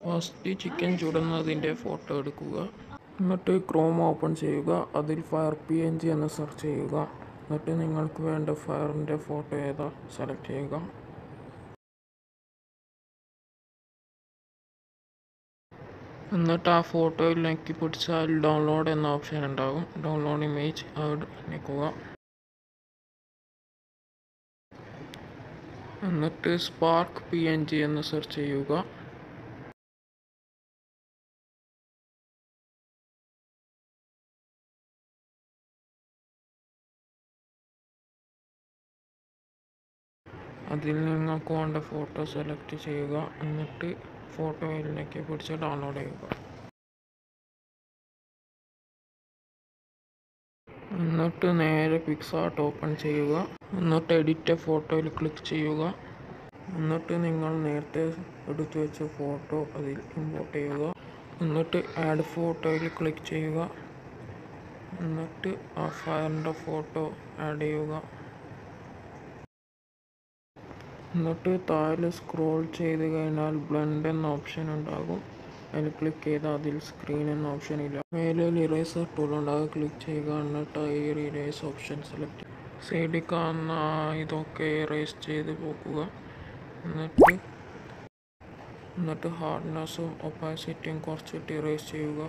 first chicken ചുടുന്നതിൻ്റെ photo എടുക്കുക എന്നിട്ട് Chrome open ചെയ്യുക അതിൽ ഫയർ പി എൻ ജി എന്ന് സെർച്ച് ചെയ്യുക എന്നിട്ട് നിങ്ങൾക്ക് വേണ്ട ഫയറിൻ്റെ ഫോട്ടോ ഏതാ സെലക്ട് ചെയ്യുക എന്നിട്ട് ആ ഫോട്ടോയിൽ ഞെക്കി പിടിച്ചാൽ ഡൗൺലോഡ് എന്ന ഓപ്ഷൻ ഉണ്ടാകും ഡൗൺലോഡ് ഇമേജ് അവിടെ ഞെക്കുക എന്നിട്ട് സ്പാർക്ക് പി എൻ ജി എന്ന് സെർച്ച് ചെയ്യുക അതിൽ നിങ്ങൾക്ക് വേണ്ട ഫോട്ടോ സെലക്ട് ചെയ്യുക എന്നിട്ട് ഫോട്ടോയിലേക്ക് പിടിച്ച് ഡൗൺലോഡ് ചെയ്യുക എന്നിട്ട് നേരെ പിക്സാർട്ട് ഓപ്പൺ ചെയ്യുക എന്നിട്ട് എഡിറ്റ് ഫോട്ടോയിൽ ക്ലിക്ക് ചെയ്യുക എന്നിട്ട് നിങ്ങൾ നേരത്തെ എടുത്തു വെച്ച ഫോട്ടോ അതിൽ ഇമ്പോർട്ട് ചെയ്യുക എന്നിട്ട് ആഡ് ഫോട്ടോയിൽ ക്ലിക്ക് ചെയ്യുക എന്നിട്ട് ആ ഫയറിൻ്റെ ഫോട്ടോ ആഡ് ചെയ്യുക എന്നിട്ട് താഴെ സ്ക്രോൾ ചെയ്ത് കഴിഞ്ഞാൽ ബ്ലെൻഡ് എന്ന ഓപ്ഷൻ ഉണ്ടാകും അതിൽ ക്ലിക്ക് ചെയ്താൽ അതിൽ സ്ക്രീൻ എന്ന ഓപ്ഷൻ ഇല്ല മേലെ ഇറേസർ ടൂൾ ഉണ്ടാകും ക്ലിക്ക് ചെയ്യുക എന്നിട്ട് ഈ ഇറേസ് ഓപ്ഷൻ സെലക്ട് സൈഡിൽ കാണുന്ന ആ ഇതൊക്കെ ഇറേസ് ചെയ്ത് പോക്കുക എന്നിട്ട് എന്നിട്ട് ഹാർഡ്നെസ്സും ഒപ്പാസിറ്റിയും കുറച്ചിട്ട് ഇറേസ് ചെയ്യുക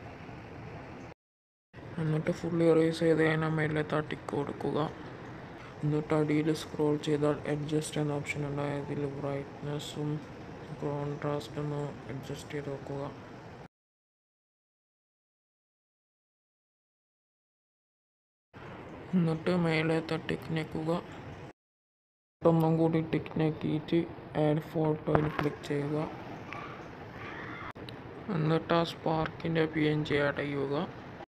എന്നിട്ട് ഫുൾ ഇറേസ് ചെയ്ത് കഴിഞ്ഞാൽ മേലെ തട്ടിക്ക് കൊടുക്കുക എന്നിട്ട് അടിയിൽ സ്ക്രോൾ ചെയ്താൽ അഡ്ജസ്റ്റ് എന്ന ഓപ്ഷൻ ഉണ്ട് അതിൽ ബ്രൈറ്റ്നെസ്സും കോൺട്രാസ്റ്റ് ഒന്ന് അഡ്ജസ്റ്റ് ചെയ്ത് വെക്കുക എന്നിട്ട് മേലത്തെ ടിക്ക് ഞെക്കുക ഒന്നും കൂടി ടിക്ക് ഞെക്കിയിട്ട് ആഡ് ഫോട്ടോയിൽ ക്ലിക്ക് ചെയ്യുക എന്നിട്ട് ആ സ്പാർക്കിൻ്റെ പി എൻ ജി ആഡ് ചെയ്യുക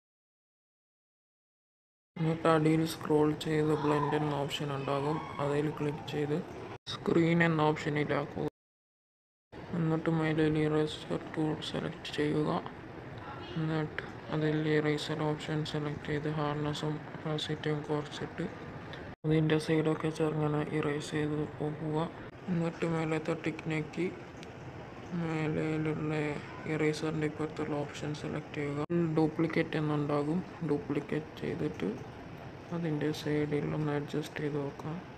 എന്നിട്ട് അടിയിൽ സ്ക്രോൾ ചെയ്ത് ബ്ലെൻഡ് എന്ന ഓപ്ഷൻ ഉണ്ടാകും അതിൽ ക്ലിക്ക് ചെയ്ത് സ്ക്രീൻ എന്ന ഓപ്ഷനിലാക്കുക എന്നിട്ട് മേലിൽ ഇറേസർ ടൂൾ സെലക്ട് ചെയ്യുക എന്നിട്ട് അതിൽ ഇറേസർ ഓപ്ഷൻ സെലക്ട് ചെയ്ത് ഹാർഡ്നെസ്സും ഒപ്പാസിറ്റിയും കുറച്ചിട്ട് അതിൻ്റെ സൈഡൊക്കെ ചെറുങ്ങനെ ഇറേസ് ചെയ്ത് പോകുക എന്നിട്ട് മേലത്തെ ടിക്കിനേക്ക് മേലെയുള്ള ഇറേസറിൻ്റെ ഇപ്പുറത്തുള്ള ഓപ്ഷൻ സെലക്ട് ചെയ്യുക ഡ്യൂപ്ലിക്കേറ്റ് എന്നുണ്ടാകും ഡ്യൂപ്ലിക്കേറ്റ് ചെയ്തിട്ട് അതിൻ്റെ സൈഡിൽ ഒന്ന് അഡ്ജസ്റ്റ് ചെയ്ത് നോക്കാം